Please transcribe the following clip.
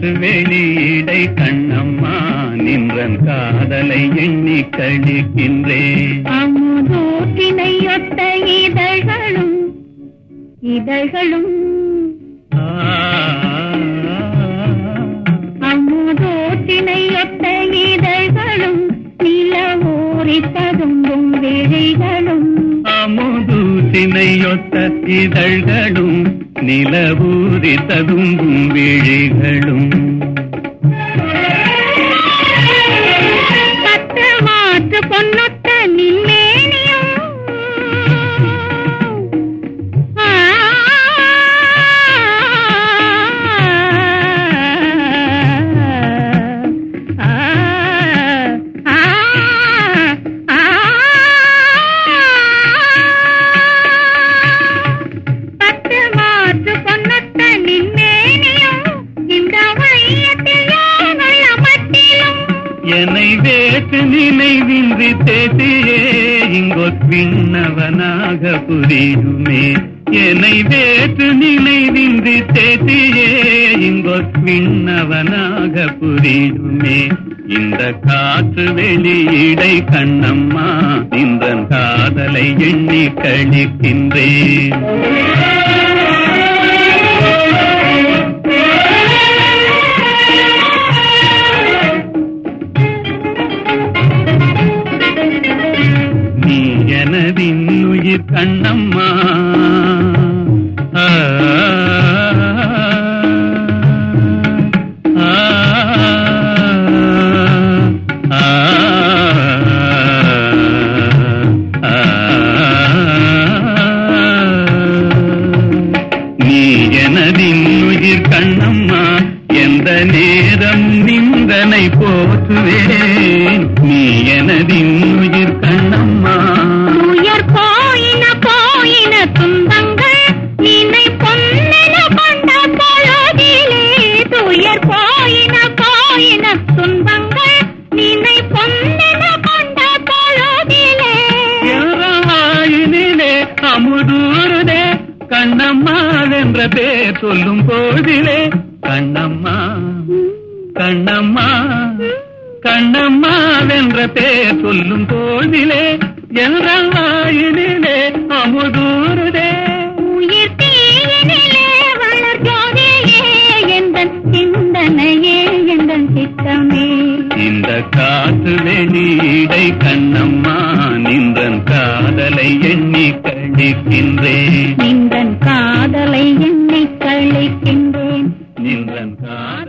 காற்று வெளியிடை கண்ணம்மா நின்றன் காதலை எண்ணி கழிக்கின்றேன் அமுதூற்றினையொத்த இதழ்களும் இதழ்களும் அமுதூற்றினையொத்த இதழ்களும் நிலவூரி ததும்பும் விழிகளும் அமுதூசினையொத்த இதழ்களும் நிலவூரி ததும்பும் விழிகளும் பத்து மாற்று பொன்னொத்த நின்மேனியும் ஆ, ஆ, ஆ, ஆ, பத்து மாற்று பொன்னொத்த நின்மேனியும் இந்த வையத்தில் யானுள்ள மட்டிலும் என்னை வேற்று நினைவின்றி தேசியே இங்கொற்பின்னவனாக புரியுமே என்னை வேற்று நினைவின்றி தேசியே இங்கொற்பின்னவனாக புரியுமே இந்த காற்று வெளியிடை கண்ணம்மா இந்த காதலை எண்ணி கழிக்கின்றேன் நீ எனதின் உயிர் கண்ணம்மா ஆ, ஆ, ஆ, ஆ, நீ எனதின் உயிர் கண்ணம்மா எந்த நேரம் நிந்தனை போற்றுவேன் நீ எனதின் உயிர் கண்ணம்மா உயர் போயின போயின துன்பங்கள் நினை பொன்னென கொண்ட பொழுதிலே துயர் போயின போயின துன்பங்கள் நினை பொன்னென கொண்ட பொழுதிலே வாயினிலே அமுதூருதே கண்ணம்மா என்ற பேர் சொல்லும் போதிலே கண்ணம்மா கண்ணம்மா கண்ணம்மா என்ற பேர் சொல்லும் போதிலே என்ற வாயினிலே அமுதூருதே உயிர் தீயினிலே வளர் ஜோதியே எந்தன் சிந்தனையே எந்தன் சித்தமே இந்த காற்று வெளியிடை கண்ணம்மா நின்றன் காதலை எண்ணி கழிக்கின்றேன் நின்றன் காதலை எண்ணி கழிக்கின்றேன் நின்றன் காதலை